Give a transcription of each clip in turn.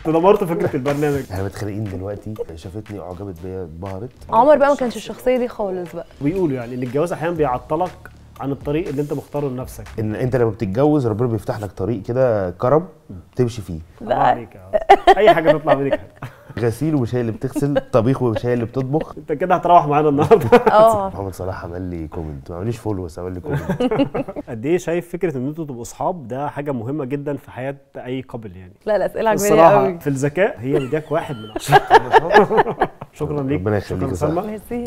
انتوا دمرتوا فكره البرنامج احنا متخانقين دلوقتي شافتني اعجبت بيا اتبهرت عمر بقى ما كانش الشخصيه دي خالص بقى بيقولوا يعني ان الجواز احيانا بيعطلك عن الطريق اللي انت مختاره لنفسك ان انت لما بتتجوز ربنا بيفتح لك طريق كده كرم تمشي فيه الله عليك يا عم. اي حاجه تطلع منك غسيل ومش هي اللي بتغسل طبيخ ومش هي اللي بتطبخ انت كده هتروح معانا النهارده اه محمد صلاح عمل لي كومنت ما عمليش فولو بس عمل لي كومنت قد ايه شايف فكره ان انتوا تبقوا اصحاب ده حاجه مهمه جدا في حياه اي قبل يعني لا الاسئله عجباني الصراحه قوي في الذكاء هي مدياك واحد من عشرة شكرا ليك ربنا شكرا يخليك يا سلمى ميرسي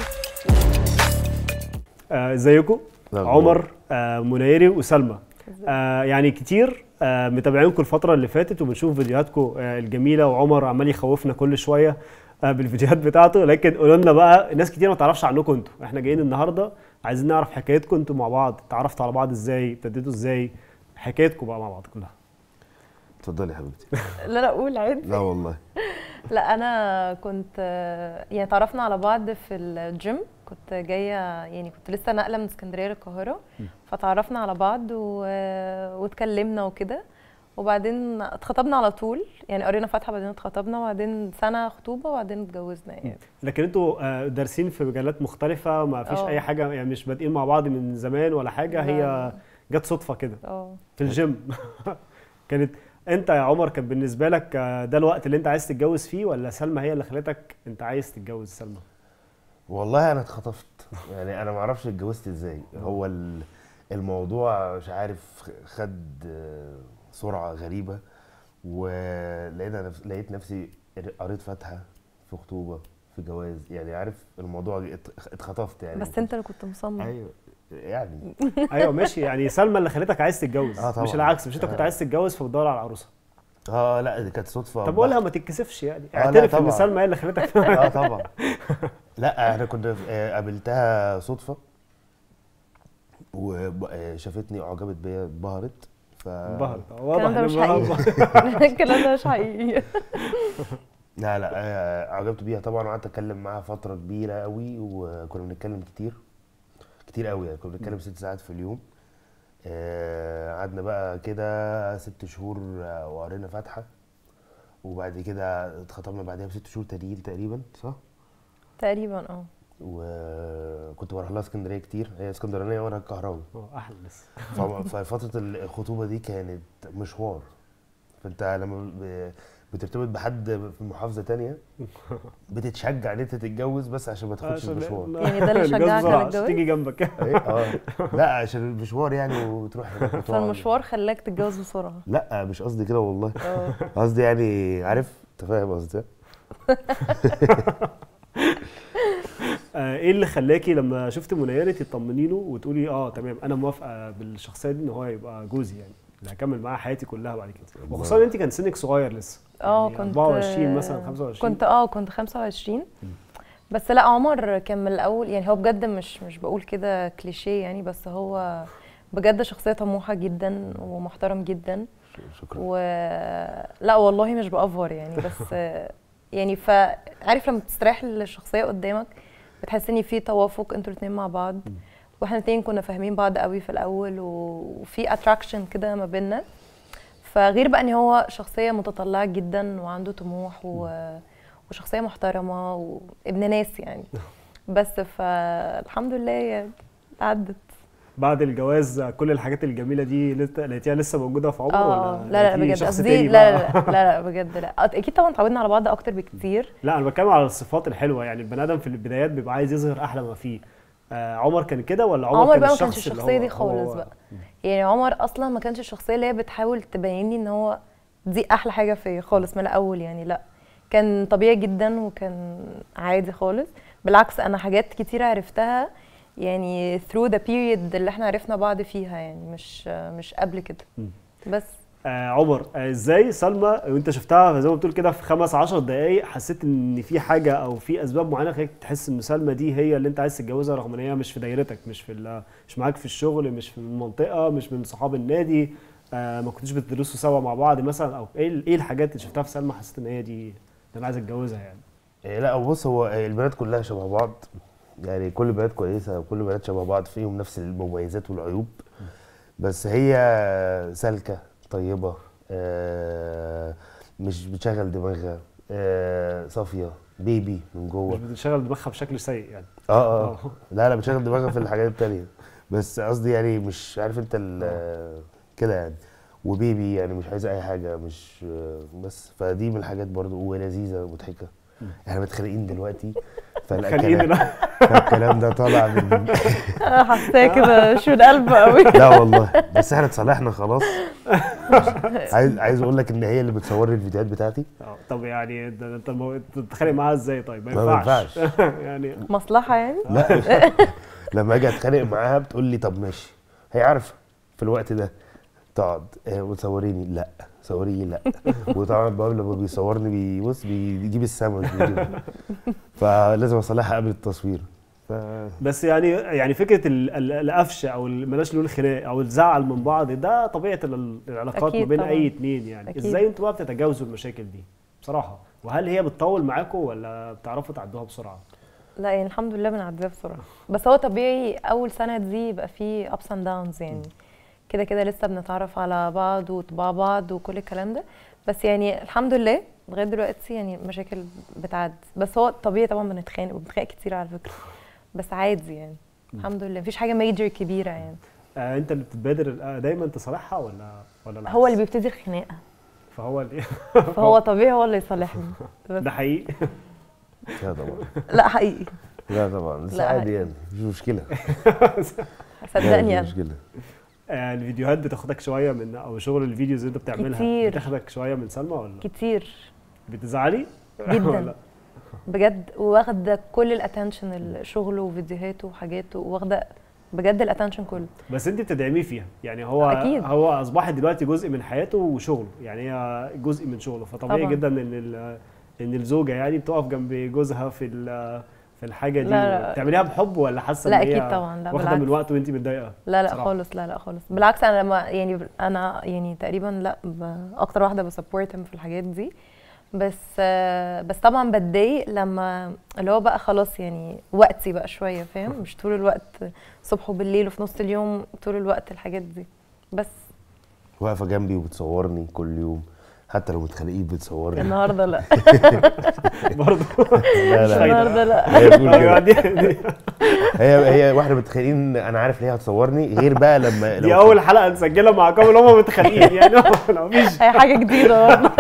آه، ازيكم لا، عمر آه، منيري وسلمى آه، يعني كتير آه، متابعينكم الفتره اللي فاتت وبنشوف فيديوهاتكم آه، الجميله وعمر عمال يخوفنا كل شويه آه، بالفيديوهات بتاعته لكن قولوا لنا بقى ناس كتير ما تعرفش عنكم انتوا احنا جايين النهارده عايزين نعرف حكايتكم انتوا مع بعض تعرفتوا على بعض ازاي ابتديتوا ازاي حكايتكم بقى مع بعض كلها اتفضلي يا حبيبتي لا لا قول عادي لا والله لا انا كنت يعني تعرفنا على بعض في الجيم كنت جايه يعني كنت لسه ناقله من اسكندريه للقاهره فتعرفنا على بعض و... واتكلمنا وكده وبعدين اتخطبنا على طول يعني قرينا فاتحه بعدين اتخطبنا وبعدين سنه خطوبه وبعدين اتجوزنا يعني لكن انتوا آه، دارسين في مجالات مختلفه ما فيش اه. اي حاجه يعني مش بادئين مع بعض من زمان ولا حاجه هي لا. جت صدفه كده اه في الجيم كانت انت يا عمر كان بالنسبه لك آه، ده الوقت اللي انت عايز تتجوز فيه ولا سلمى هي اللي خلتك انت عايز تتجوز سلمى والله انا اتخطفت يعني انا ما اعرفش اتجوزت ازاي هو ال- الموضوع مش عارف خد آه، سرعه غريبه ولقينا نفس لقيت نفسي قريت فاتحه في خطوبه في جواز يعني عارف الموضوع ات- اتخطفت يعني بس انت اللي كنت مصمم ايوه يعني ايوه ماشي يعني سلمى اللي خلتك عايز تتجوز اه طبعا. مش العكس مش انت كنت آه. عايز تتجوز فبتدور على عروسه اه لا دي كانت صدفه طب قولها ما تتكسفش يعني آه، لا اعترف ان طبعا. سلمى هي اللي خلتك اه طبعا لا احنا كنا آه، قابلتها صدفه وشافتني اعجبت بيا اتبهرت ف انبهرت واضح الكلام ده مش إن- حقيقي الكلام ده مش حقيقي لا لا آه، اعجبت بيها طبعا وقعدت اتكلم معاها فتره كبيره قوي وكنا بنتكلم كتير كتير قوي يعني كنا بنتكلم ست ساعات في اليوم آه، قعدنا بقى كده ست شهور آه، وقرينا فاتحه وبعد كده اتخطبنا بعدها بست شهور تانيين تقريبا صح؟ تقريبا اه وكنت بروح لها اسكندريه كتير هي اسكندرانيه وانا الكهراوي اه احلى لسه ف- ففتره الخطوبه دي كانت مشوار فانت لما ب- بترتبط بحد في محافظه تانية بتتشجع ان انت تتجوز بس عشان ما تاخدش عشان- المشوار يعني ده اللي الجواز شجعك بسرعة، على عشان الجواز؟ تيجي جنبك إيه؟ اه لا عشان المشوار يعني وتروح هناك وتقعد. فالمشوار خلاك تتجوز بسرعه لا مش قصدي كده والله اه قصدي يعني عارف انت فاهم قصدي آه، ايه اللي خلاكي لما شفت منيرة تطمني له وتقولي اه تمام انا موافقه بالشخصيه دي ان هو يبقى جوزي يعني اللي هكمل معاه حياتي كلها بعد كده وخصوصا ان انت كان سنك صغير لسه اه يعني كنت 24 مثلا 25 كنت اه كنت 25 بس لا عمر كان من الاول يعني هو بجد مش مش بقول كده كليشيه يعني بس هو بجد شخصيه طموحه جدا ومحترم جدا شكرا و لا والله مش بافور يعني بس يعني فعارف لما تستريح للشخصيه قدامك بتحس ان في توافق انتوا الاثنين مع بعض واحنا الاثنين كنا فاهمين بعض قوي في الاول و- وفي اتراكشن كده ما بيننا فغير بقى ان هو شخصيه متطلعه جدا وعنده طموح و... وشخصيه محترمه وابن ناس يعني بس فالحمد لله يعني عدت بعد الجواز كل الحاجات الجميله دي لسه لقيتيها لسه موجوده في عمر اه ولا لا لا لقيتيه بجد شخص قصدي تاني لا بقى؟ لا لا لا لا بجد لا اكيد طبعا اتعودنا على بعض اكتر بكتير لا انا بتكلم على الصفات الحلوه يعني البني ادم في البدايات بيبقى عايز يظهر احلى ما فيه آه عمر كان كده ولا عمر, عمر كان بقى ما الشخص كانش اللي الشخصيه هو- دي خالص هو- بقى يعني عمر اصلا ما كانش الشخصيه اللي هي بتحاول تبين لي ان هو دي احلى حاجه فيا خالص من الاول يعني لا كان طبيعي جدا وكان عادي خالص بالعكس انا حاجات كتيره عرفتها يعني through the period اللي احنا عرفنا بعض فيها يعني مش مش قبل كده بس آه عمر آه ازاي سلمى وانت شفتها زي ما بتقول كده في خمس عشر دقايق حسيت ان في حاجه او في اسباب معينه خليك تحس ان سلمى دي هي اللي انت عايز تتجوزها رغم ان هي مش في دايرتك مش في ال- مش معاك في الشغل مش في المنطقه مش من صحاب النادي آه ما كنتوش بتدرسوا سوا مع بعض مثلا او ايه ال- ايه الحاجات اللي شفتها في سلمى حسيت ان هي دي اللي انا عايز اتجوزها يعني إيه لا بص هو البنات كلها شبه بعض يعني كل البنات كويسه وكل البنات شبه بعض فيهم نفس المميزات والعيوب بس هي سالكه طيبه آه مش بتشغل دماغها آه صافيه بيبي من مش جوه بتشغل دماغها بشكل سيء يعني اه اه آه. لا لا بتشغل دماغها في الحاجات التانية بس قصدي يعني مش عارف انت ال- كده يعني وبيبي يعني مش عايزه اي حاجه مش بس فدي من الحاجات برضو ولذيذه ومضحكه احنا متخانقين دلوقتي خلينا فالكلام لا فالكلام ده طالع من انا حاساه كده شو القلب قوي لا والله بس احنا اتصالحنا خلاص عايز عايز اقول لك ان هي اللي بتصور لي الفيديوهات بتاعتي آه، طب يعني ده- انت المو- أنت تتخانق معاها ازاي طيب ما ما ينفعش يعني مصلحه يعني لا مش لما اجي اتخانق معاها بتقول لي طب ماشي هي عارفه في الوقت ده تقعد آه، وتصوريني لا صوريني لا وطبعا بقى لما بيصورني بيبص بيجيب السما مش بيجيب فلازم اصلحها قبل التصوير ف بس يعني يعني فكره ال- ال- القفش او ال- بلاش نقول خناق او الزعل من بعض ده طبيعه ال- العلاقات ما أكيد بين طبعاً. اي اتنين يعني أكيد. ازاي انتوا بقى بتتجاوزوا المشاكل دي بصراحه وهل هي بتطول معاكم ولا بتعرفوا تعدوها بسرعه لا يعني الحمد لله بنعديها بسرعه بس هو طبيعي اول سنه دي يبقى فيه ups and downs يعني كده كده لسه بنتعرف على بعض وطباع بعض وكل الكلام ده بس يعني الحمد لله لغايه دلوقتي يعني مشاكل بتعدي بس هو طبيعي طبعا بنتخانق وبنتخانق كتير على فكره بس عادي يعني الحمد لله مفيش حاجه ميجر كبيره يعني آه انت اللي بتبادر آه، دايما تصالحها ولا ولا العكس؟ هو اللي بيبتدي الخناقه فهو اللي فهو طبيعي هو اللي يصالحني بس ده حقيقي لا طبعا لا حقيقي لا طبعا بس لا، عادي يعني مش مشكله صدقني مش انا مشكله آه الفيديوهات بتاخدك شويه من او شغل الفيديوز اللي انت بتعملها كتير. بتاخدك شويه من سلمى ولا كتير بتزعلي جداً. ولا؟ بجد واخده كل الاتنشن الشغل وفيديوهاته وحاجاته واخده بجد الاتنشن كله بس انت بتدعميه فيها يعني هو أكيد. هو اصبحت دلوقتي جزء من حياته وشغله يعني هي جزء من شغله فطبيعي طبعاً. جدا ان ال- ان الزوجه يعني بتقف جنب جوزها في ال- في الحاجه دي لا، لا. بتعمليها بحب ولا حاسه لا، ان هي أكيد طبعاً، لا، واخده من بالعكس. الوقت وانت متضايقه لا لا صراحة. خالص لا لا خالص بالعكس انا لما يعني انا يعني تقريبا لا ب- اكتر واحده بسبورتهم في الحاجات دي بس آه، بس طبعا بتضايق لما اللي هو بقى خلاص يعني وقتي بقى شويه فاهم مش طول الوقت الصبح وبالليل وفي نص اليوم طول الوقت الحاجات دي بس واقفه جنبي وبتصورني كل يوم حتى لو متخانقين بتصورني النهارده لا برضه لا لا النهارده لا هي بتقول أيوة، كده دي, دي, هي هي واحنا متخانقين انا عارف ليه هتصورني غير بقى لما دي لو اول حلقه نسجلها مع كامل هم متخانقين يعني لو مفيش هي حاجه جديده برضه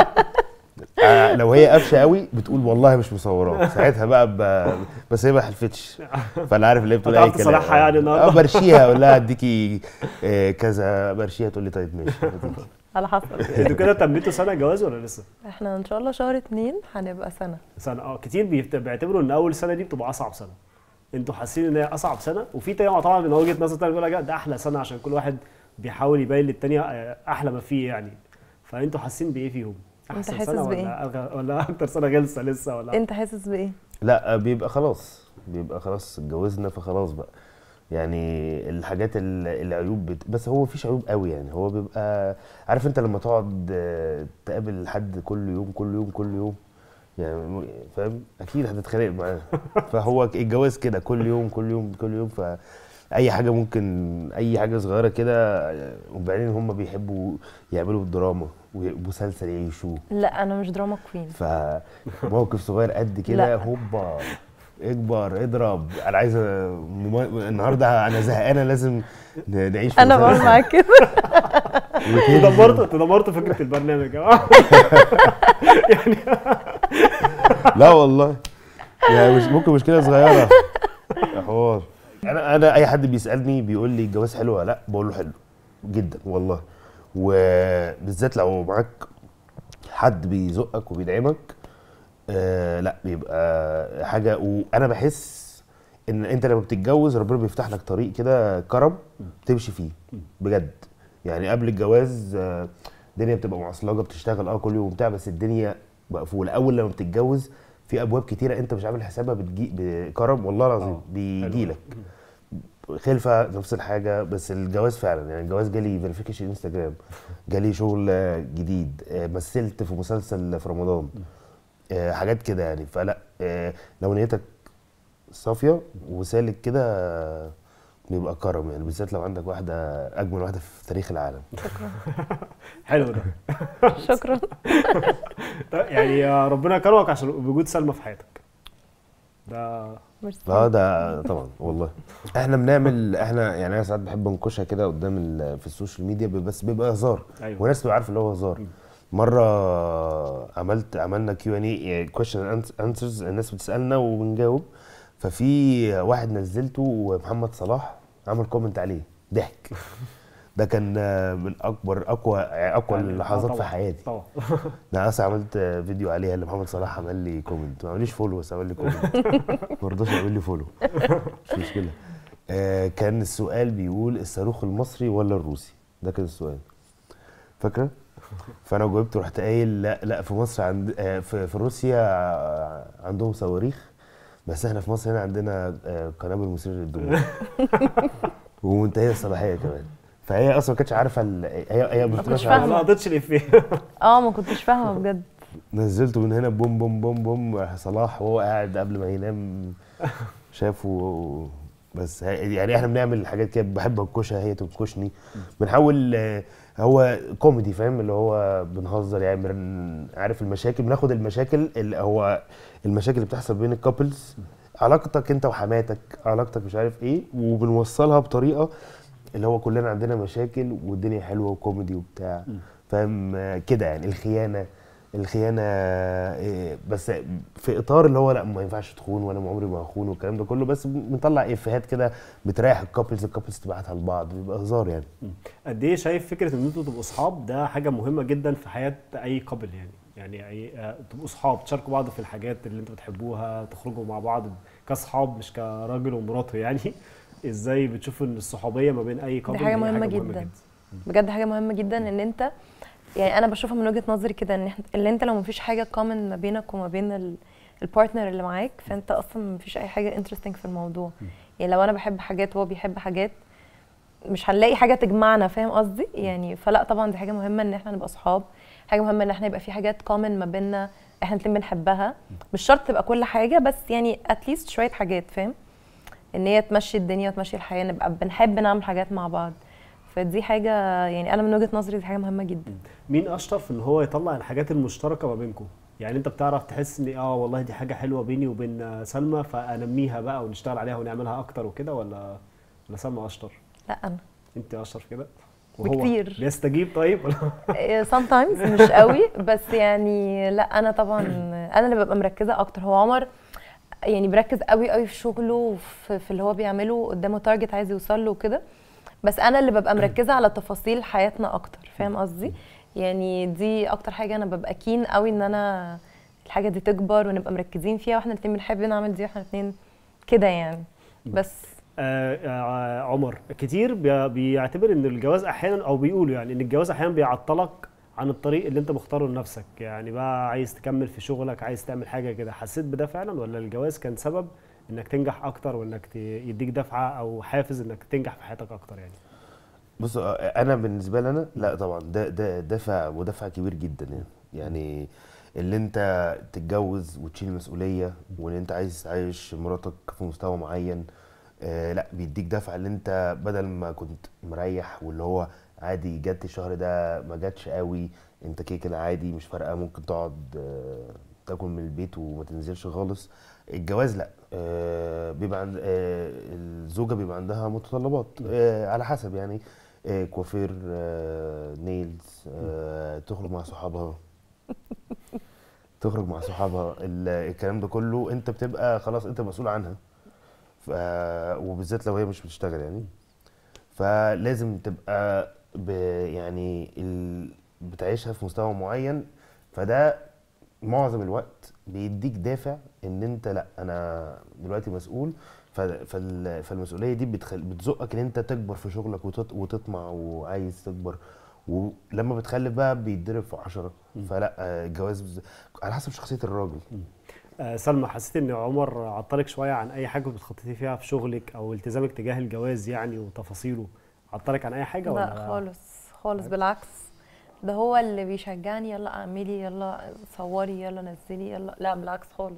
آه، لو هي قفشه قوي بتقول والله مش مصوراه ساعتها بقى ب... بس هي ما حلفتش فانا عارف اللي هي بتقول اي هتعرف كلام تصالحها يعني النهاردة؟ آه، برشيها اقول لها اديكي آه، كذا برشيها تقول لي طيب ماشي هتيجي. على حسب انتوا كده تميتوا سنه جواز ولا لسه؟ احنا ان شاء الله شهر اتنين هنبقى سنه سنه اه كتير بيفت- بيعتبروا ان اول سنه دي بتبقى اصعب سنه انتوا حاسين ان هي اصعب سنه وفي تاني طبعا من وجهه نظر تانية بيقول لك لا، ده احلى سنه عشان كل واحد بيحاول يبين للتانية آه، احلى ما فيه يعني فانتوا حاسين بايه فيهم؟ انت احسن حاسس سنه بإيه؟ ولا أغ- ولا اكتر سنه غلسه لسه ولا انت حاسس بايه لا آه، بيبقى خلاص بيبقى خلاص اتجوزنا فخلاص بقى يعني الحاجات ال- العيوب بت... بس هو مفيش عيوب قوي يعني هو بيبقى عارف انت لما تقعد آه، تقابل حد كل يوم كل يوم كل يوم يعني م- فاهم اكيد هتتخانق معاه فهو الجواز كده كل يوم كل يوم كل يوم ف اي حاجه ممكن اي حاجه صغيره كده آه، وبعدين هم بيحبوا يعملوا دراما ومسلسل يعيشوه لا انا مش دراما كوين فموقف صغير قد كده لا. هوبا اكبر اضرب انا عايزه مم... النهارده انا زهقانه لازم ن- نعيش في انا بقول مسلسل. معاك كده وتنزل. تدمرت تدمرت فكره البرنامج اه لا والله يعني مش ممكن مشكله صغيره يا حوار انا انا اي حد بيسالني بيقول لي الجواز حلو ولا لا بقول له حلو جدا والله وبالذات لو معاك حد بيزقك وبيدعمك آه لا بيبقى حاجه وانا بحس ان انت لما بتتجوز ربنا بيفتح لك طريق كده كرم تمشي فيه بجد يعني قبل الجواز آه، الدنيا بتبقى معصلجه بتشتغل اه كل يوم بتاع بس الدنيا مقفوله اول لما بتتجوز في ابواب كتيره انت مش عامل حسابها بتجي بكرم والله العظيم آه، بيجي حلو. لك خلفه نفس الحاجه بس الجواز فعلا يعني الجواز جالي فيريفيكيشن انستجرام جالي شغل آه، جديد آه، مثلت في مسلسل في رمضان آه، حاجات كده يعني فلا آه، لو نيتك صافيه وسالك كده آه، بيبقى كرم يعني بالذات لو عندك واحده اجمل واحده في تاريخ العالم حلو ده شكرا طيب، يعني آه، ربنا كرمك عشان وجود سلمى في حياتك ده ميرسي اه ده طبعا والله احنا بنعمل احنا يعني انا ساعات بحب انكشها كده قدام ال- في السوشيال ميديا بس بيبقى هزار ايوه والناس تبقى عارفه اللي هو هزار مره عملت عملنا كيو ان اي كويشن انسرز الناس بتسالنا وبنجاوب ففي واحد نزلته ومحمد صلاح عمل كومنت عليه ضحك ده كان من اكبر اقوى اقوى يعني، آه، اللحظات في طبعاً، حياتي طبعا انا اصلا عملت فيديو عليها اللي محمد صلاح عمل لي كومنت ما عمليش فولو بس عمل لي كومنت ما رضاش يعمل لي فولو مش مشكله آه كان السؤال بيقول الصاروخ المصري ولا الروسي ده كان السؤال فاكره فانا جاوبت ورحت قايل لا لا في مصر عند آه في, في روسيا آه، عندهم صواريخ بس احنا في مصر هنا عندنا آه قنابل مثيره للدموع ومنتهيه الصلاحيه كمان فهي اصلا ما كانتش عارفه ال- هي هي ما كنتش بتبقاش فاهمة. عارفة. ما قضيتش الافيه اه ما كنتش فاهمه بجد نزلته من هنا بوم بوم بوم بوم راح صلاح وهو قاعد قبل ما ينام شافه بس هي- يعني احنا بنعمل حاجات كده بحب انكشها هي تنكشني بنحاول آه، هو كوميدي فاهم اللي هو بنهزر يعني بن- عارف المشاكل بناخد المشاكل اللي هو المشاكل اللي بتحصل بين الكابلز علاقتك انت وحماتك علاقتك مش عارف ايه وبنوصلها بطريقه اللي هو كلنا عندنا مشاكل والدنيا حلوه وكوميدي وبتاع فاهم آه، كده يعني الخيانه الخيانه إيه، بس في اطار اللي هو لا ما ينفعش تخون وانا ما عمري ما هخون والكلام ده كله بس بنطلع افيهات كده بتريح الكابلز الكابلز تبعتها لبعض بيبقى هزار يعني قد ايه شايف فكره ان انتوا تبقوا اصحاب ده حاجه مهمه جدا في حياه اي قبل يعني يعني أي آه، تبقوا اصحاب تشاركوا بعض في الحاجات اللي انتوا بتحبوها تخرجوا مع بعض كاصحاب مش كراجل ومراته يعني ازاي بتشوفوا ان الصحوبيه ما بين اي قبل حاجة هي مهمة جداً. بجد حاجه مهمه جدا ان انت يعني انا بشوفها من وجهه نظري كده ان إحنا- اللي انت لو مفيش حاجه كومن ما بينك وما بين ال- البارتنر اللي معاك فانت اصلا مفيش اي حاجه انترستنج في الموضوع يعني لو انا بحب حاجات وهو بيحب حاجات مش هنلاقي حاجه تجمعنا فاهم قصدي يعني فلا طبعا دي حاجه مهمه ان احنا نبقى اصحاب حاجه مهمه ان احنا يبقى في حاجات كومن ما بيننا احنا الاتنين بنحبها مش شرط تبقى كل حاجه بس يعني اتليست شويه حاجات فاهم ان هي تمشي الدنيا وتمشي الحياه نبقى بنحب نعمل حاجات مع بعض فدي حاجه يعني انا من وجهه نظري دي حاجه مهمه جدا مين اشطر في ان هو يطلع الحاجات المشتركه ما بينكم يعني انت بتعرف تحس ان اه والله دي حاجه حلوه بيني وبين آه، سلمى فانميها بقى ونشتغل عليها ونعملها اكتر وكده ولا ولا سلمى اشطر لا انا انت اشطر في كده بكتير. بيستجيب طيب ولا sometimes مش قوي بس يعني لا انا طبعا انا اللي ببقى مركزه اكتر هو عمر يعني بيركز قوي قوي في شغله وفي في اللي هو بيعمله قدامه تارجت عايز يوصل له وكده بس انا اللي ببقى مركزه على تفاصيل حياتنا اكتر فاهم قصدي يعني دي اكتر حاجه انا ببقى كين قوي ان انا الحاجه دي تكبر ونبقى مركزين فيها واحنا الاتنين بنحب نعمل دي واحنا الاتنين كده يعني بس آه آه عمر كتير بي- بيعتبر ان الجواز احيانا او بيقولوا يعني ان الجواز احيانا بيعطلك عن الطريق اللي انت مختاره لنفسك يعني بقى عايز تكمل في شغلك عايز تعمل حاجه كده حسيت بده فعلا ولا الجواز كان سبب انك تنجح اكتر وانك ت- يديك دفعه او حافز انك تنجح في حياتك اكتر يعني بص آه، انا بالنسبه لي انا لا طبعا ده ده دافع ودافع كبير جدا يعني يعني اللي انت تتجوز وتشيل مسؤوليه وان انت عايز تعيش مراتك في مستوى معين آه لا بيديك دفع اللي انت بدل ما كنت مريح واللي هو عادي جت الشهر ده ما جاتش قوي انت كده كده عادي مش فارقه ممكن تقعد آه تاكل من البيت وما تنزلش خالص الجواز لا آه بيبقى عند آه الزوجه بيبقى عندها متطلبات آه على حسب يعني آه كوافير آه نيلز آه تخرج مع صحابها تخرج مع صحابها ال- الكلام ده كله انت بتبقى خلاص انت مسؤول عنها ف... وبالذات لو هي مش بتشتغل يعني فلازم تبقى ب... يعني ال... بتعيشها في مستوى معين فده معظم الوقت بيديك دافع ان انت لا انا دلوقتي مسؤول ف... فال... فالمسؤوليه دي بتخل... بتزقك ان انت تكبر في شغلك وتط... وتطمع وعايز تكبر ولما بتخلف بقى بيتضرب في عشرة فلا آه، الجواز بز... على حسب شخصيه الراجل آه سلمى حسيت ان عمر عطلك شويه عن اي حاجه بتخططي فيها في شغلك او التزامك تجاه الجواز يعني وتفاصيله عطلك عن اي حاجه ولا لا خالص خالص بالعكس ده هو اللي بيشجعني يلا اعملي يلا صوري يلا نزلي يلا لا بالعكس خالص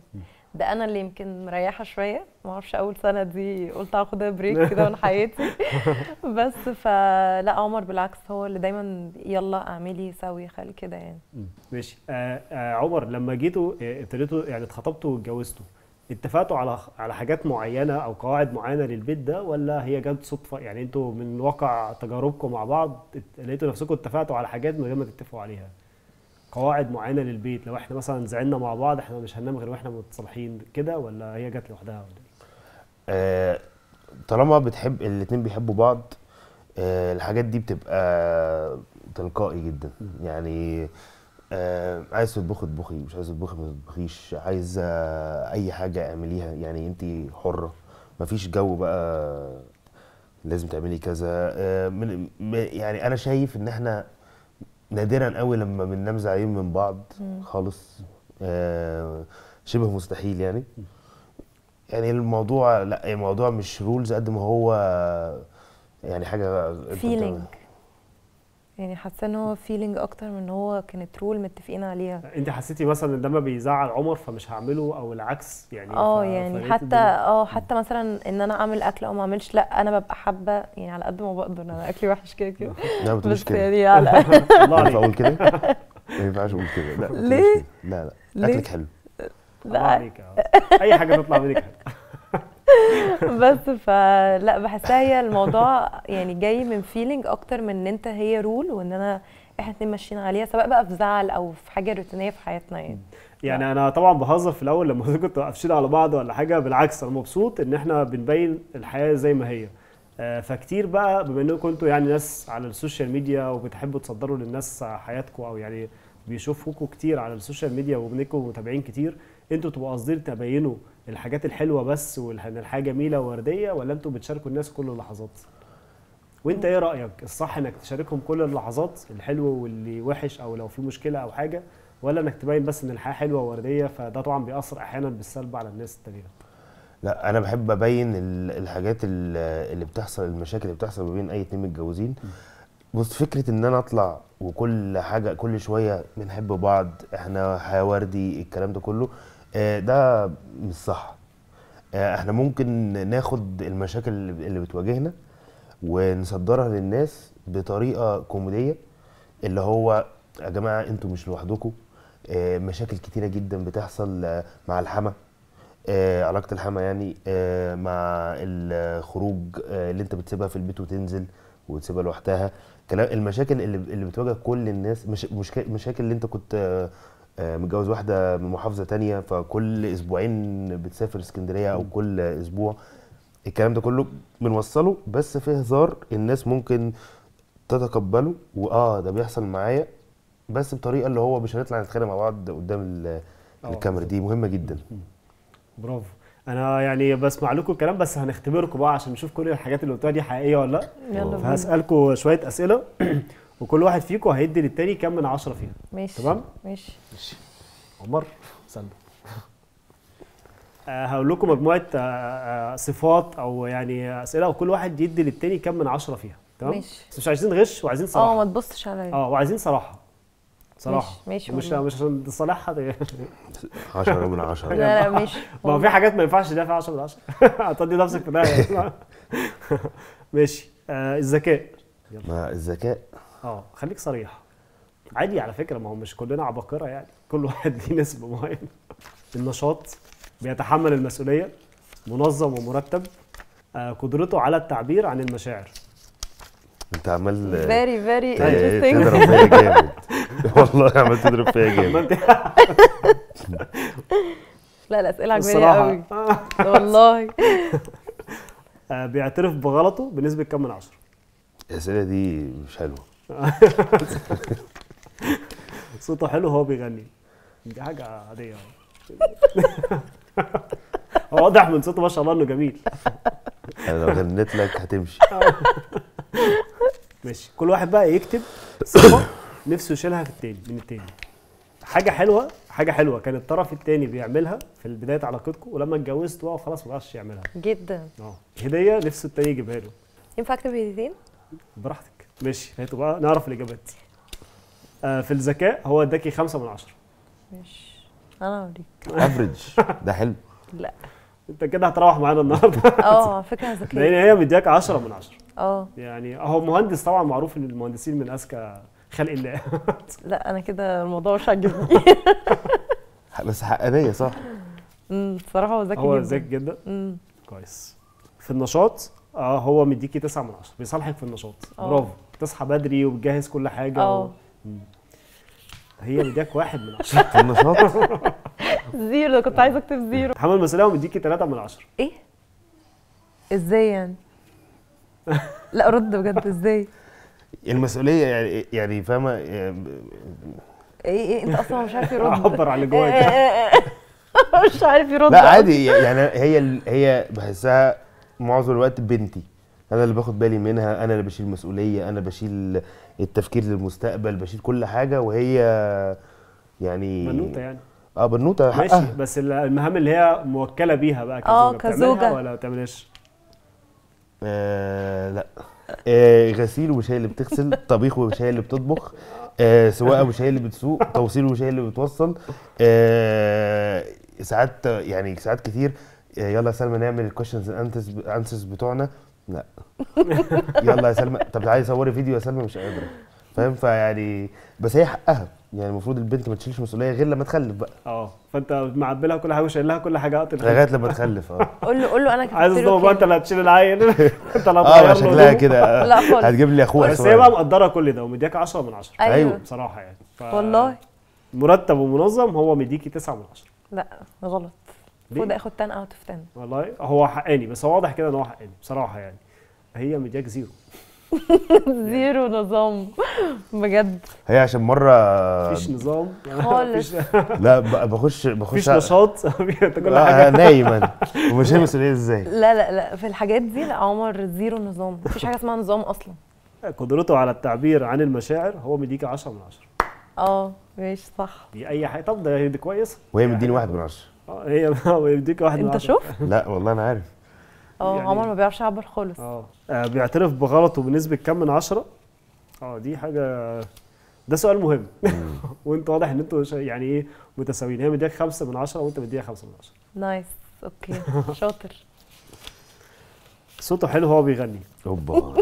ده انا اللي يمكن مريحه شويه ما اعرفش اول سنه دي قلت هاخدها بريك كده من حياتي بس فلا عمر بالعكس هو اللي دايما يلا اعملي سوي خلي كده يعني مم. ماشي آه آه عمر لما جيتوا آه، ابتديتوا يعني اتخطبتوا واتجوزتوا اتفقتوا على على حاجات معينه او قواعد معينه للبيت ده ولا هي جت صدفه يعني انتوا من واقع تجاربكم مع بعض ات- لقيتوا نفسكم اتفقتوا على حاجات من غير ما تتفقوا عليها قواعد معينه للبيت لو احنا مثلا زعلنا مع بعض احنا مش هننام غير واحنا متصالحين كده ولا هي جت لوحدها ولا ايه؟ آه، طالما بتحب الاتنين بيحبوا بعض آه، الحاجات دي بتبقى تلقائي جدا يعني آه، عايز تطبخي اطبخي مش عايز تطبخي ما تطبخيش عايزه اي حاجه اعمليها يعني انت حره مفيش جو بقى لازم تعملي كذا آه، من م- يعني انا شايف ان احنا نادرا قوي لما بننام زعلانين من بعض خالص آه، شبه مستحيل يعني يعني الموضوع لا الموضوع مش رولز قد ما هو يعني حاجه أنت فيلينج بتعمل- يعني حاسه ان هو فيلينج اكتر من ان هو كانت رول متفقين عليها انت حسيتي مثلا ان ده ما بيزعل عمر فمش هعمله او العكس يعني اه ف- يعني فلقيت حتى الدنيا- اه حتى مثلا ان انا اعمل اكل او ما اعملش لا انا ببقى حابه يعني على قد ما بقدر انا اكلي وحش كده كده لا ما تقوليش بس كده يعني على الله ينفع عليك اقول كده ما ينفعش اقول كده لا ما تقوليش ليه؟ كده. لا لا ليه؟ اكلك حلو الله لا عليك آه. اي حاجه تطلع منك بس فلا بحسها هي الموضوع يعني جاي من فيلينج اكتر من ان انت هي رول وان انا احنا اتنين ماشيين عليها سواء بقى في زعل او في حاجه روتينيه في حياتنا يعني يعني انا طبعا بهزر في الاول لما كنتوا قافشين على بعض ولا حاجه بالعكس انا مبسوط ان احنا بنبين الحياه زي ما هي آه، فكتير بقى بما انكم كنتوا يعني ناس على السوشيال ميديا وبتحبوا تصدروا للناس حياتكم او يعني بيشوفوكوا كتير على السوشيال ميديا وبنكم متابعين كتير انتوا تبقوا قاصدين تبينوا الحاجات الحلوه بس وان الحياه جميله وورديه ولا انتوا بتشاركوا الناس كل اللحظات وانت ايه رايك الصح انك تشاركهم كل اللحظات الحلو واللي وحش او لو في مشكله او حاجه ولا انك تبين بس ان الحياه حلوه وورديه فده طبعا بيأثر احيانا بالسلب على الناس التانيه لا انا بحب ابين ال- الحاجات ال- اللي بتحصل المشاكل اللي بتحصل ما بين اي اتنين متجوزين بص فكره ان انا اطلع وكل حاجه كل شويه بنحب بعض احنا حياه وردي الكلام ده كله آه، ده مش صح آه، احنا ممكن ناخد المشاكل اللي اللي بتواجهنا ونصدرها للناس بطريقه كوميديه اللي هو يا جماعه انتوا مش لوحدكم آه، مشاكل كتيره جدا بتحصل آه، مع الحما آه، علاقه الحما يعني آه، مع الخروج آه، اللي انت بتسيبها في البيت وتنزل وتسيبها لوحدها كلام المشاكل اللي اللي بتواجه كل الناس مش مشك- مشاكل اللي انت كنت آه، آه، متجوز واحده من محافظه تانية فكل اسبوعين بتسافر اسكندريه او كل اسبوع الكلام ده كله بنوصله بس في هزار الناس ممكن تتقبله واه ده بيحصل معايا بس بطريقه اللي هو مش هنطلع نتخانق مع بعض قدام ال- آه، الكاميرا دي مهمه جدا برافو انا يعني بسمع لكم الكلام بس هنختبركم بقى عشان نشوف كل الحاجات اللي قلتوها دي حقيقيه ولا لا يلا بينا فهسالكم شويه اسئله وكل واحد فيكم هيدي للتاني كام من عشرة فيها ماشي تمام؟ ماشي عمر سلم آه هقول لكم مجموعه آه آه صفات او يعني اسئله وكل واحد يدي للتاني كام من عشرة فيها تمام ماشي. بس مش عايزين غش وعايزين اه صراحه ما تبصش عليا اه وعايزين صراحه صراحه ماشي، مش والله. مش عشان تصالحها دي- 10 من 10 لا لا ماشي ما هو في حاجات ما ينفعش تدافع 10 من 10 هتودي نفسك في داهيه ماشي آه الذكاء مع الذكاء اه خليك صريح عادي على فكره ما هو مش كلنا عباقره يعني كل واحد ليه نسبه معينه النشاط بيتحمل المسؤوليه منظم ومرتب آه قدرته على التعبير عن المشاعر انت عمال آه، فيري فيري ت- انترستنج تضرب فيا جامد والله عمال تضرب فيا ما جامد انت لا الاسئله عجباني الصراحه قوي آه. والله آه بيعترف بغلطه بنسبه كام من عشرة الاسئله دي مش حلوه صوته حلو وهو بيغني دي حاجه عاديه هو واضح من صوته ما شاء الله انه جميل انا لو غنيت لك هتمشي ماشي كل واحد بقى يكتب صفه نفسه يشيلها في التاني من التاني حاجه حلوه حاجه حلوه كان الطرف التاني بيعملها في بدايه علاقتكم ولما اتجوزت بقى خلاص ما بقاش يعملها جدا اه هديه نفسه التاني يجيبها له ينفع اكتب هديتين براحتك ماشي هاتوا بقى نعرف الاجابات آه في الذكاء هو اداكي خمسة من عشرة ماشي انا اوريك افريج ده حلو لا انت كده هتروح معانا النهارده اه فكره لان ذكيه هي مدياك 10 من 10 اه يعني هو مهندس طبعا معروف ان المهندسين من اذكى خلق الله لا انا كده الموضوع مش عاجبني بس حقانيه صح امم بصراحه هو ذكي هو جدا ذكي جدا امم كويس في النشاط اه هو مديكي 9 من 10 بيصالحك في النشاط اه. برافو تصحى بدري وبتجهز كل حاجه اه و... هي مدياك واحد من 10 في النشاط زيرو كنت عايزه اكتب زيرو تحمل المسؤوليه ومديكي 3 من 10 ايه ازاي يعني لا رد بجد ازاي المسؤوليه يعني يعني فاهمه ايه ايه انت اصلا مش عارف يرد عبر عن اللي جواك مش عارف يرد لا عادي يعني هي ال- هي بحسها معظم الوقت بنتي انا اللي باخد بالي منها انا اللي بشيل المسؤوليه انا بشيل التفكير للمستقبل بشيل كل حاجه وهي يعني بنوته يعني اه بنوته ماشي حقها بس ال- المهام اللي هي موكله بيها بقى اه، كزوجه كزوجة. بتعملها ولا ما بتعملهاش آه لا آه غسيل ومش هي اللي بتغسل طبيخ ومش هي اللي بتطبخ آه سواقه مش هي اللي بتسوق توصيل ومش هي اللي بتوصل آه ساعات يعني ساعات كتير آه يلا يا سلمى نعمل الكويشنز انسرز بتوعنا لا يلا يا سلمى طب تعالي صوري فيديو يا سلمى مش قادره فاهم فيعني بس هي حقها يعني المفروض البنت ما تشيلش مسؤوليه غير لما تخلف بقى اه فانت معبلها كل حاجه وشايل لها كل حاجه قطر لغايه لما تخلف اه قول له قول له انا كتبت عايز له اصدمك بقى انت كام. اللي هتشيل العيل انت اللي اه هتغير له شكلها هدومه. كده آه. لا خالص. هتجيب لي اخوها بس هي بقى الصغير. مقدره كل ده ومدياك 10 من 10 أيوه. ايوه بصراحه يعني ف... والله مرتب ومنظم هو مديكي 9 من 10 لا غلط ليه؟ المفروض اخد 10 اوت اوف 10 والله هو حقاني بس هو واضح كده ان هو حقاني بصراحه يعني هي مدياك زيرو زيرو نظام بجد هي عشان مره مفيش نظام يعني خالص. مفيش لا ب- بخش بخش مفيش نشاط انت كل آه، حاجه نايم انا ومش هي مسؤوليه ازاي لا لا لا في الحاجات دي لا عمر زيرو نظام مفيش حاجه اسمها نظام اصلا قدرته على التعبير عن المشاعر هو مديكي 10 من 10 اه ماشي صح دي اي حاجه طب ده دي كويسه وهي مديني واحد من عشرة اه هي هو مديكي واحد من انت 10 شوف لا والله انا عارف اه يعني- عمر ما بيعرفش يعبر خالص اه آه، بيعترف بغلطه بنسبه كام من 10 اه دي حاجه ده سؤال مهم وانت واضح ان انتوا شا- يعني ايه متساويين هي مديك خمسة من عشرة وانت مديها خمسة من عشرة نايس اوكي شاطر صوته حلو هو بيغني اوبا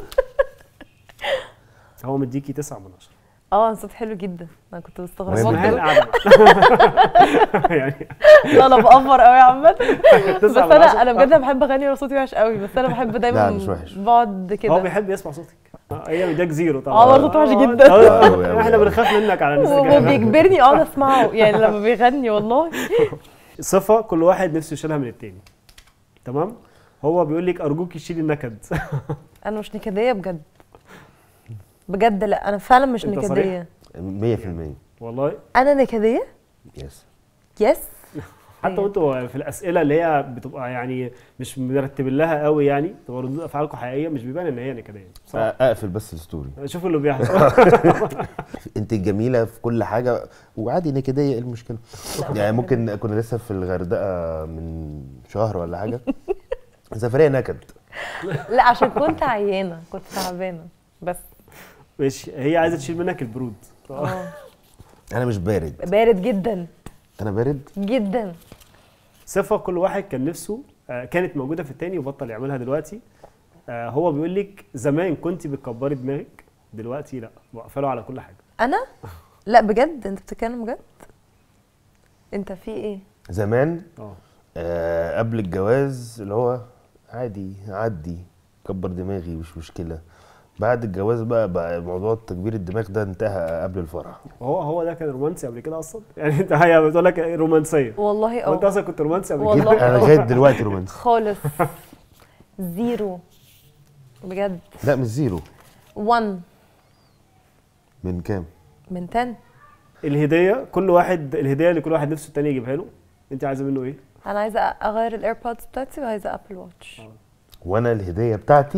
هو مديكي تسعة من عشرة اه صوت حلو جدا انا كنت وهي مستغربه اسمها مديك- القعدة يعني لا انا بأفر قوي عامة بس تسعة من انا عشرة. انا بجد بحب اغني وانا صوتي وحش قوي بس انا بحب دايما لا، مش وحش. بقعد هو كده بيحب يسمع صوتك آه، هي مديك زيرو طبعا اه، صوته وحش آه، جدا. آه، أوي، أوي، احنا أوي. بنخاف منك على الانستجرام وبيجبرني اقعد اسمعه يعني لما بيغني والله صفة كل واحد نفسه يشيلها من التاني تمام هو بيقول لك ارجوك شيلي النكد انا مش نكديه بجد بجد لا انا فعلا مش انت نكديه 100% والله انا نكديه يس يس حتى أيوة. وانتوا في الاسئله اللي هي بتبقى يعني مش مرتبين لها قوي يعني تبقى ردود افعالكم حقيقيه مش بيبان ان هي نكديه بصراحه اقفل بس الستوري شوفوا اللي بيحصل انت جميله في كل حاجه وعادي نكديه ايه المشكله يعني ممكن كنا لسه في الغردقه من شهر ولا حاجه سفريه نكد لا عشان كنت عيانه كنت تعبانه بس ماشي هي عايزه تشيل منك البرود اه انا مش بارد بارد جدا انا بارد جدا صفه كل واحد كان نفسه آه، كانت موجوده في التاني وبطل يعملها دلوقتي آه، هو بيقول لك زمان كنت بتكبري دماغك دلوقتي لا وقفلوا على كل حاجه انا لا بجد انت بتتكلم بجد انت في ايه زمان اه آه قبل الجواز اللي هو عادي عدي كبر دماغي مش مشكله بعد الجواز بقى بقى موضوع تكبير الدماغ ده انتهى قبل الفرح هو هو ده كان رومانسي قبل كده اصلا يعني انت هي بتقول لك رومانسيه والله وانت اه اصلا كنت رومانسي قبل والله. كده انا اه. لغايه دلوقتي رومانسي خالص زيرو بجد لا مش زيرو 1 من كام من 10 الهديه كل واحد الهديه اللي كل واحد نفسه التاني يجيبها له انت عايزه منه ايه؟ انا عايزه اغير الايربودز بتاعتي وعايزه ابل واتش وانا الهديه بتاعتي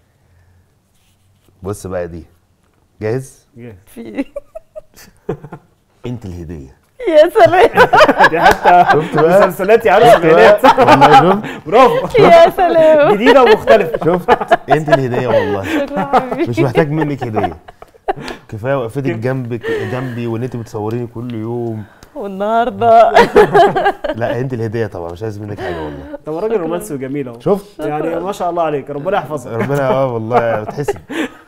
بص بقى دي جاهز جاهز في ايه انت الهديه يا سلام دي حتى شفت بقى مسلسلات يا شفت عارف بقى؟ والله شفت برافو يا سلام جديده ومختلفه شفت انت الهديه والله شكرا حبيبي مش محتاج منك هديه كفايه وقفتك جنبك جنبي وان انت بتصوريني كل يوم والنهارده لا انت الهديه طبعا مش عايز منك حاجه والله طب راجل رومانسي وجميل اهو شفت يعني ما شاء الله عليك ربنا يحفظك ربنا اه والله بتحسن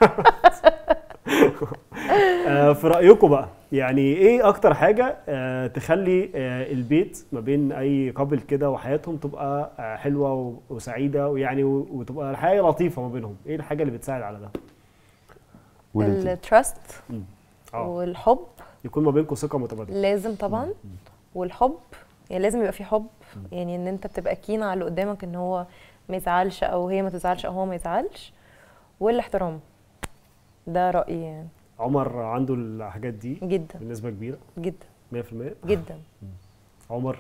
آه، في رايكم بقى يعني ايه اكتر حاجه آه، تخلي آه، البيت ما بين اي قابل كده وحياتهم تبقى آه، حلوه و- وسعيده ويعني و- وتبقى الحياه لطيفه ما بينهم ايه الحاجه اللي بتساعد على ده قولي انت. التراست اه والحب يكون ما بينكم ثقه متبادله لازم طبعا والحب يعني لازم يبقى في حب يعني ان انت بتبقى كين على اللي قدامك ان هو ما يزعلش او هي ما تزعلش او هو ما يزعلش والاحترام ده رأيي يعني عمر عنده الحاجات دي جدا بنسبه كبيره جدا 100% جدا عمر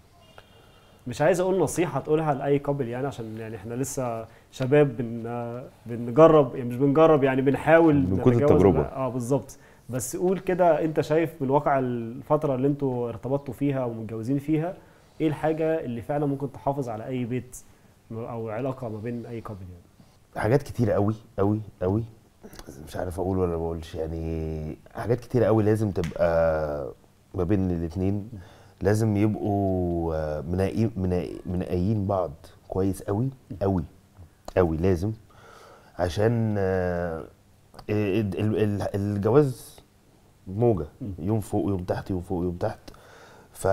مش عايز اقول نصيحه تقولها لاي قبل يعني عشان يعني احنا لسه شباب بن بنجرب يعني مش بنجرب يعني بنحاول بنخوض نتجاوز التجربة. ولا- اه بالظبط بس قول كده انت شايف من واقع الفتره اللي انتوا ارتبطتوا فيها ومتجوزين فيها ايه الحاجه اللي فعلا ممكن تحافظ على اي بيت او علاقه ما بين اي قبل يعني حاجات كتيرة قوي قوي قوي مش عارف اقول ولا ما بقولش يعني حاجات كتيرة قوي لازم تبقى ما بين الاتنين لازم يبقوا آه، مناقين مناقي- منقيين بعض كويس قوي قوي قوي لازم عشان آه، ال- ال- ال- الجواز موجة يوم فوق يوم تحت يوم فوق يوم تحت ف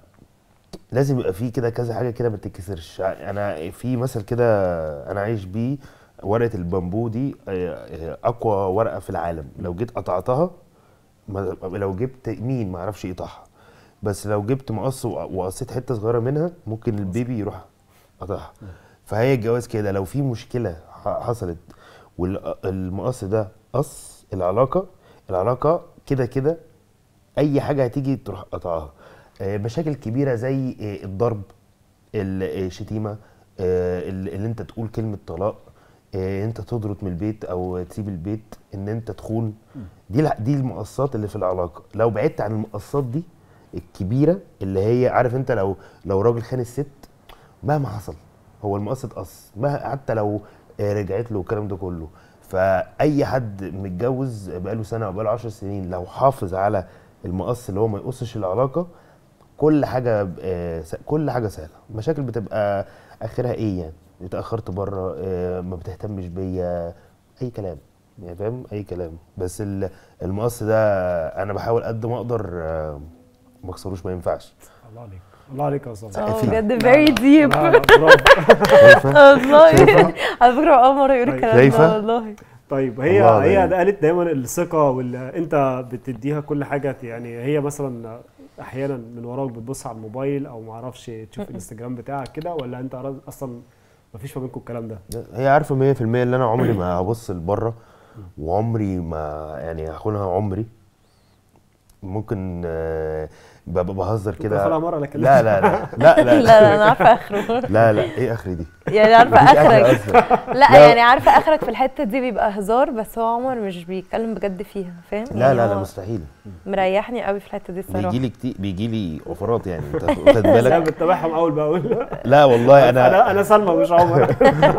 لازم يبقى في كده كذا حاجه كده ما تتكسرش انا في مثل كده انا عايش بيه ورقه البامبو دي آه، آه، اقوى ورقه في العالم لو جيت قطعتها ما- لو جبت مين ما يعرفش يقطعها بس لو جبت مقص وق- وقصيت حته صغيره منها ممكن البيبي يروح قطعها فهي الجواز كده لو في مشكله ح- حصلت والمقص ده قص العلاقه العلاقه كده كده اي حاجه هتيجي تروح قطعها آه، مشاكل كبيره زي آه، الضرب ال- آه، الشتيمه آه، ال- اللي انت تقول كلمه طلاق آه، انت تضرب من البيت او تسيب البيت ان انت تخون دي الع- دي المقصات اللي في العلاقه لو بعدت عن المقصات دي الكبيره اللي هي عارف انت لو لو راجل خان الست مهما حصل هو المقص اتقص مه- حتى لو آه، رجعت له والكلام ده كله فاي حد متجوز بقاله سنه او بقاله 10 سنين لو حافظ على المقص اللي هو ما يقصش العلاقه كل حاجه آه، س- كل حاجه سهله المشاكل بتبقى اخرها ايه يعني اتاخرت بره آه، ما بتهتمش بيا اي كلام يعني فاهم اي كلام بس ال- المقص ده انا بحاول قد ما اقدر آه، ما اكسروش ما ينفعش الله عليك الله عليك يا استاذ اه في- بجد very deep لا، لا، برافو شايفه والله على فكره اول مره يقول الكلام ده شايفة؟ والله طيب هي الله هي عليك. قالت دايما الثقه وال انت بتديها كل حاجه يعني هي مثلا احيانا من وراك بتبص على الموبايل او ما اعرفش تشوف الانستجرام بتاعك كده ولا انت أرا- اصلا ما فيش ما بينكم الكلام ده هي عارفه 100% ان انا عمري ما هبص لبره وعمري ما يعني هخونها عمري ممكن آه، ببقى بهزر دخلها كده مره لكن لا لا لا لا لا لا لا انا عارفه اخره لا لا ايه اخري دي يعني عارفه مفيش آخر اخرك أصلاً. لا لا. يعني عارفه اخرك في الحته دي بيبقى هزار بس هو عمر مش بيتكلم بجد فيها فاهم لا يعني لا لا هو مستحيل مريحني قوي في الحته دي الصراحه بيجي لي كتير بيجي لي اوفرات يعني انت واخد لا بالك بتتابعهم اول باول لا والله انا انا انا سلمى مش عمر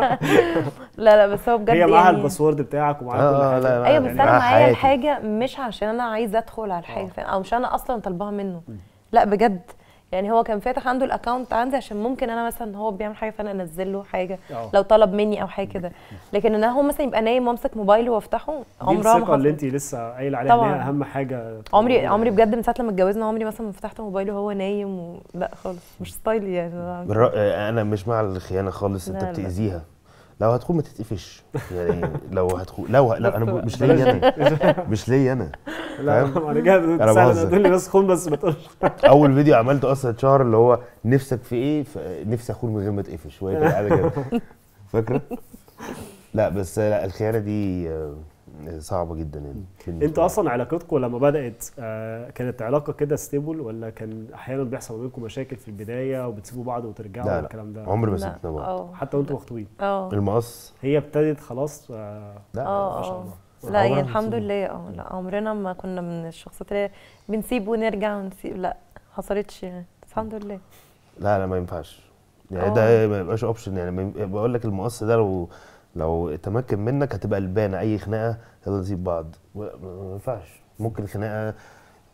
لا لا بس هو بجد هي معاها يعني الباسورد بتاعك ومعاها كل آه، حاجه لا، لا. ايوه بس يعني انا معاها معايا حياتي. الحاجه مش عشان انا عايزه ادخل على الحاجه آه. فاهم او مش انا اصلا طالباها منه لا بجد يعني هو كان فاتح عنده الاكونت عندي عشان ممكن انا مثلا هو بيعمل حاجه فانا انزل له حاجه آه. لو طلب مني او حاجه كده لكن ان هو مثلا يبقى نايم وامسك موبايله وافتحه دي عمرها ما الثقه اللي انت حصلت لسه قايله عليها ان طبعاً. هي اهم حاجه عمري عمري بجد من ساعه لما اتجوزنا عمري مثلا ما فتحت موبايله وهو نايم و... لا خالص مش ستايلي يعني أنا- بالر- انا مش مع الخيانه خالص انت لا، لا. بتاذيها لو هتخون ما تتقفش يعني لو هتخون لو لا انا بس مش ليا انا مش ليا انا لا فاهم؟ انا جاي أنا تسال بهزر. تقول لي بس خون بس ما تقولش اول فيديو عملته اصلا اتشهر اللي هو نفسك في ايه ف- نفسي اخون من غير ما تقفش وهي كانت قاعده كده فاكره لا بس لا الخيانه دي آه، صعبه جدا يعني بالنسبة انتوا لي. اصلا علاقتكم لما بدات آه كانت علاقه كده ستيبل ولا كان احيانا بيحصل ما بينكم مشاكل في البدايه وبتسيبوا بعض وترجعوا لا، لا. والكلام ده عمري ما لا، سبتنا بعض اه حتى وانتوا مخطوبين اه المقص هي ابتدت خلاص آه لا اه ما شاء اه الله. لا عمرها يعني ما الحمد بتسيبه. لله اه لا عمرنا ما كنا من الشخصيات اللي بنسيب ونرجع ونسيب لا حصلتش يعني بس الحمد لله لا لا ما ينفعش يعني اه. ده ما يبقاش اوبشن يعني ما يبقى- بقول لك المقص ده لو لو تمكن منك هتبقى البانه اي خناقه يلا نسيب بعض و- ما ينفعش ممكن خناقه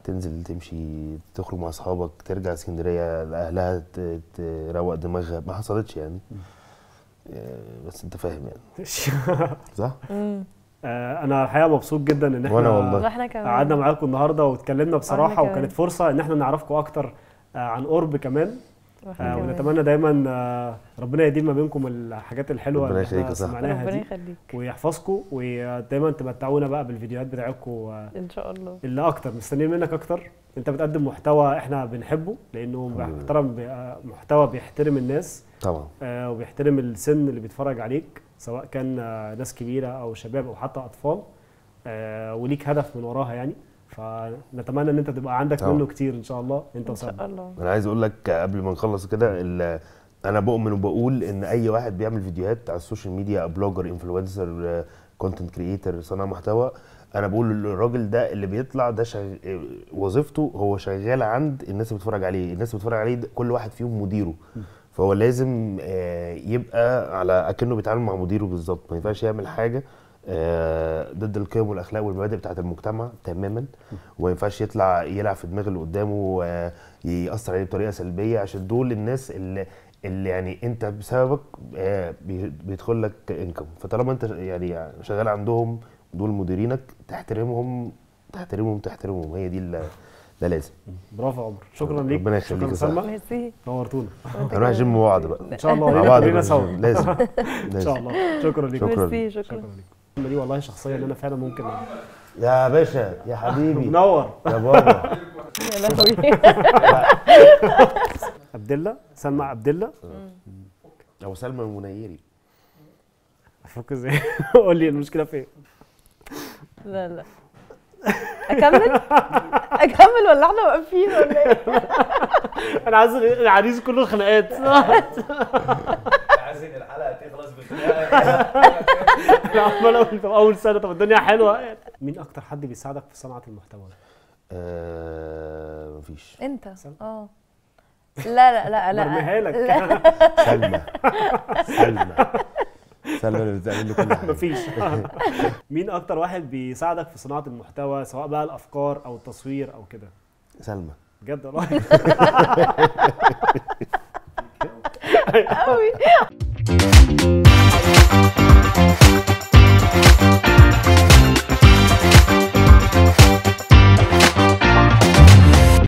تنزل تمشي تخرج مع اصحابك ترجع اسكندريه لاهلها ت- تروق دماغها ما حصلتش يعني آه، بس انت فاهم يعني صح؟ مم. آه، انا الحقيقه مبسوط جدا ان احنا وأنا والله. واحنا كمان قعدنا معاكم النهارده واتكلمنا بصراحه كمان. وكانت فرصه ان احنا نعرفكم اكتر آه، عن قرب كمان واحنا آه، كمان. ونتمنى دايما آه، ربنا يديم ما بينكم الحاجات الحلوه ربنا اللي احنا يخليك يا صاحبي. سمعناها ربنا دي يخليك ويحفظكم ودايما تمتعونا بقى بالفيديوهات بتاعتكم آه، ان شاء الله اللي اكتر مستنيين منك اكتر انت بتقدم محتوى احنا بنحبه لانه الحمد لله. محترم بي- محتوى بيحترم الناس طبعا آه، وبيحترم السن اللي بيتفرج عليك سواء كان آه، ناس كبيره او شباب او حتى اطفال آه، وليك هدف من وراها يعني فنتمنى ان انت تبقى عندك طبعا. منه كتير ان شاء الله انت ان شاء وسام الله انا عايز اقول لك قبل ما نخلص كده ال- انا بؤمن وبقول ان اي واحد بيعمل فيديوهات على السوشيال ميديا بلوجر انفلونسر كونتنت كريتور صانع محتوى انا بقول الراجل ده اللي بيطلع ده شغ... وظيفته هو شغال عند الناس اللي بتتفرج عليه الناس اللي بتتفرج عليه ده كل واحد فيهم مديره فهو لازم آه، يبقى على اكنه بيتعامل مع مديره بالظبط ما ينفعش يعمل حاجه آه، ضد القيم والاخلاق والمبادئ بتاعه المجتمع تماما وما ينفعش يطلع يلعب في دماغ اللي قدامه ويأثر عليه بطريقه سلبيه عشان دول الناس اللي اللي يعني انت بسببك آه، بي- بيدخل لك انكم فطالما انت يعني شغال عندهم دول مديرينك تحترمهم تحترمهم تحترمهم هي دي اللي ده لازم برافو يا عمر شكرا ليك ربنا يخليك شكرا يا صاحبي. سلمى ميرسي نورتونا هنروح الجيم مع بعض بقى ان شاء الله مع لينا بعض كلنا نروح سوا الجيم. لازم ان لازم شاء الله شكرا ليك شكراً. ميرسي شكرا شكرا ليك الكلمة دي والله شخصيه ان انا فعلا ممكن يا باشا يا حبيبي منور يا بابا يا لهوي عبد الله سلمى عبد الله او سلمى المنيري افك ازاي قول لي المشكله فين لا لا اكمل اكمل ولا احنا واقفين ولا ايه انا عايز العريس كله خناقات عايزين الحلقه تخلص بخناقه انا عمال اقول طب اول سنه طب الدنيا حلوه مين اكتر حد بيساعدك في صناعه المحتوى آه مفيش انت سلمى. اه لا لا لا لا برميها لك سلمى سلمى سلمى اللي بتعمل لي كل حاجه مفيش مين اكتر واحد بيساعدك في صناعه المحتوى سواء بقى الافكار او التصوير او كده سلمى بجد والله قوي